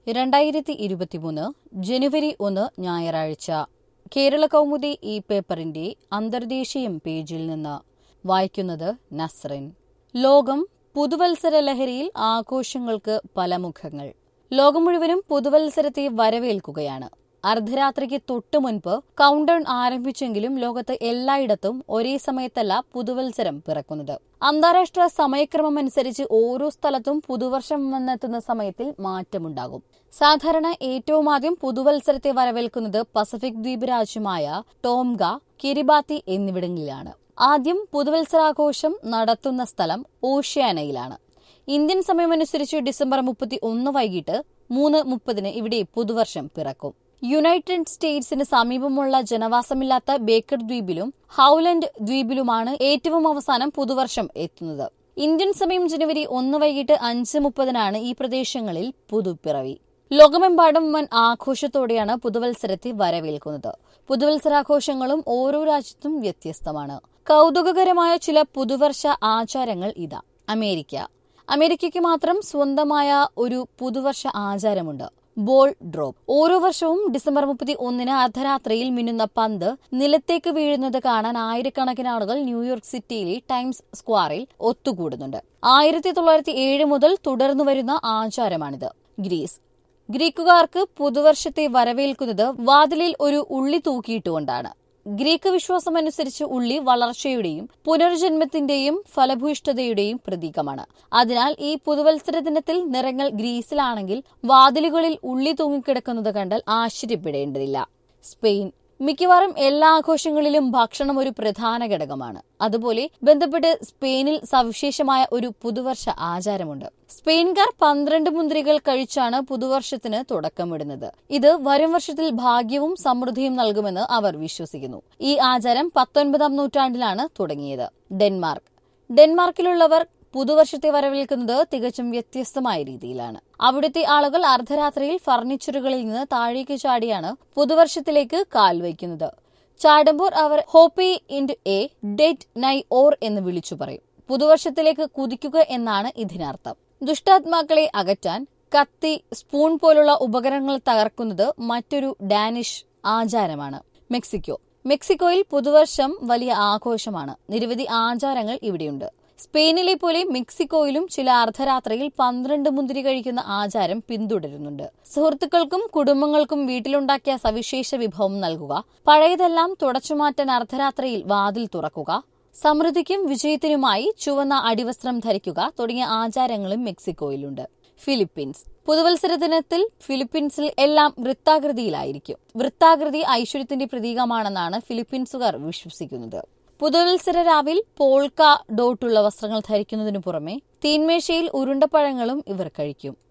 രണ്ടായിരത്തി ഇരുപത്തിമൂന്ന് ജനുവരി ഒന്ന് ഞായറാഴ്ച കേരള കൗമുദി ഈ പേപ്പറിന്റെ അന്തർദേശീയം പേജിൽ നിന്ന് വായിക്കുന്നത് നസ്റിൻ ലോകം പുതുവത്സര ലഹരിയിൽ ആഘോഷങ്ങൾക്ക് പല മുഖങ്ങൾ ലോകം മുഴുവനും പുതുവത്സരത്തെ വരവേൽക്കുകയാണ് അർദ്ധരാത്രിക്ക് തൊട്ടു മുൻപ് കൗണ്ട്ഡൌൺ ആരംഭിച്ചെങ്കിലും ലോകത്ത് എല്ലായിടത്തും ഒരേ സമയത്തല്ല പുതുവത്സരം പിറക്കുന്നത് അന്താരാഷ്ട്ര സമയക്രമം അനുസരിച്ച് ഓരോ സ്ഥലത്തും പുതുവർഷം വന്നെത്തുന്ന സമയത്തിൽ മാറ്റമുണ്ടാകും സാധാരണ ഏറ്റവും ആദ്യം പുതുവത്സരത്തെ വരവേൽക്കുന്നത് പസഫിക് ദ്വീപ് രാജ്യമായ ടോംഗ കിരിബാത്തി എന്നിവിടങ്ങളിലാണ് ആദ്യം പുതുവത്സരാഘോഷം നടത്തുന്ന സ്ഥലം ഓഷ്യാനയിലാണ് ഇന്ത്യൻ സമയമനുസരിച്ച് ഡിസംബർ മുപ്പത്തി ഒന്ന് വൈകിട്ട് മൂന്ന് മുപ്പതിന് ഇവിടെ പുതുവർഷം പിറക്കും യുണൈറ്റഡ് സ്റ്റേറ്റ്സിന് സമീപമുള്ള ജനവാസമില്ലാത്ത ബേക്കർ ദ്വീപിലും ഹൌലൻഡ് ദ്വീപിലുമാണ് ഏറ്റവും അവസാനം പുതുവർഷം എത്തുന്നത് ഇന്ത്യൻ സമയം ജനുവരി ഒന്ന് വൈകിട്ട് അഞ്ച് മുപ്പതിനാണ് ഈ പ്രദേശങ്ങളിൽ പുതുപ്പിറവി ലോകമെമ്പാടും വൻ ആഘോഷത്തോടെയാണ് പുതുവത്സരത്തെ വരവേൽക്കുന്നത് പുതുവത്സരാഘോഷങ്ങളും ഓരോ രാജ്യത്തും വ്യത്യസ്തമാണ് കൗതുകകരമായ ചില പുതുവർഷ ആചാരങ്ങൾ ഇതാ അമേരിക്ക അമേരിക്കയ്ക്ക് മാത്രം സ്വന്തമായ ഒരു പുതുവർഷ ആചാരമുണ്ട് ബോൾ ഡ്രോപ്പ് ഓരോ വർഷവും ഡിസംബർ മുപ്പത്തി ഒന്നിന് അർദ്ധരാത്രിയിൽ മിന്നുന്ന പന്ത് നിലത്തേക്ക് വീഴുന്നത് കാണാൻ ആയിരക്കണക്കിന് ആളുകൾ ന്യൂയോർക്ക് സിറ്റിയിലെ ടൈംസ് സ്ക്വയറിൽ ഒത്തുകൂടുന്നുണ്ട് ആയിരത്തി തൊള്ളായിരത്തി ഏഴ് മുതൽ തുടർന്നു വരുന്ന ആചാരമാണിത് ഗ്രീസ് ഗ്രീക്കുകാർക്ക് പുതുവർഷത്തെ വരവേൽക്കുന്നത് വാതിലിൽ ഒരു ഉള്ളി തൂക്കിയിട്ടുകൊണ്ടാണ് ഗ്രീക്ക് വിശ്വാസമനുസരിച്ച് ഉള്ളി വളർച്ചയുടെയും പുനർജന്മത്തിന്റെയും ഫലഭൂയിഷ്ഠതയുടെയും പ്രതീകമാണ് അതിനാൽ ഈ പുതുവത്സര ദിനത്തിൽ നിറങ്ങൾ ഗ്രീസിലാണെങ്കിൽ വാതിലുകളിൽ ഉള്ളി തൂങ്ങിക്കിടക്കുന്നത് കണ്ടാൽ ആശ്ചര്യപ്പെടേണ്ടതില്ല സ്പെയിൻ മിക്കവാറും എല്ലാ ആഘോഷങ്ങളിലും ഭക്ഷണം ഒരു പ്രധാന ഘടകമാണ് അതുപോലെ ബന്ധപ്പെട്ട് സ്പെയിനിൽ സവിശേഷമായ ഒരു പുതുവർഷ ആചാരമുണ്ട് സ്പെയിൻകാർ പന്ത്രണ്ട് മുന്തിരികൾ കഴിച്ചാണ് പുതുവർഷത്തിന് തുടക്കമിടുന്നത് ഇത് വരും വർഷത്തിൽ ഭാഗ്യവും സമൃദ്ധിയും നൽകുമെന്ന് അവർ വിശ്വസിക്കുന്നു ഈ ആചാരം പത്തൊൻപതാം നൂറ്റാണ്ടിലാണ് തുടങ്ങിയത് ഡെൻമാർക്ക് ഡെൻമാർക്കിലുള്ളവർ പുതുവർഷത്തെ വരവേൽക്കുന്നത് തികച്ചും വ്യത്യസ്തമായ രീതിയിലാണ് അവിടുത്തെ ആളുകൾ അർദ്ധരാത്രിയിൽ ഫർണിച്ചറുകളിൽ നിന്ന് താഴേക്ക് ചാടിയാണ് പുതുവർഷത്തിലേക്ക് കാൽ വയ്ക്കുന്നത് ചാടുമ്പോൾ അവർ ഹോപ്പി ഇൻഡ് എ ഡെഡ് നൈ ഓർ എന്ന് വിളിച്ചു പറയും പുതുവർഷത്തിലേക്ക് കുതിക്കുക എന്നാണ് ഇതിനർത്ഥം ദുഷ്ടാത്മാക്കളെ അകറ്റാൻ കത്തി സ്പൂൺ പോലുള്ള ഉപകരണങ്ങൾ തകർക്കുന്നത് മറ്റൊരു ഡാനിഷ് ആചാരമാണ് മെക്സിക്കോ മെക്സിക്കോയിൽ പുതുവർഷം വലിയ ആഘോഷമാണ് നിരവധി ആചാരങ്ങൾ ഇവിടെയുണ്ട് സ്പെയിനിലെ പോലെ മെക്സിക്കോയിലും ചില അർദ്ധരാത്രിയിൽ പന്ത്രണ്ട് മുന്തിരി കഴിക്കുന്ന ആചാരം പിന്തുടരുന്നുണ്ട് സുഹൃത്തുക്കൾക്കും കുടുംബങ്ങൾക്കും വീട്ടിലുണ്ടാക്കിയ സവിശേഷ വിഭവം നൽകുക പഴയതെല്ലാം തുടച്ചുമാറ്റാൻ അർദ്ധരാത്രിയിൽ വാതിൽ തുറക്കുക സമൃദ്ധിക്കും വിജയത്തിനുമായി ചുവന്ന അടിവസ്ത്രം ധരിക്കുക തുടങ്ങിയ ആചാരങ്ങളും മെക്സിക്കോയിലുണ്ട് ഫിലിപ്പീൻസ് പുതുവത്സര ദിനത്തിൽ ഫിലിപ്പീൻസിൽ എല്ലാം വൃത്താകൃതിയിലായിരിക്കും വൃത്താകൃതി ഐശ്വര്യത്തിന്റെ പ്രതീകമാണെന്നാണ് ഫിലിപ്പീൻസുകാർ വിശ്വസിക്കുന്നത് പുതുവത്സര രാവിൽ പോൾക്ക ഡോട്ടുള്ള വസ്ത്രങ്ങൾ ധരിക്കുന്നതിനു പുറമെ തീന്മേശയിൽ ഉരുണ്ടപ്പഴങ്ങളും ഇവർ കഴിക്കും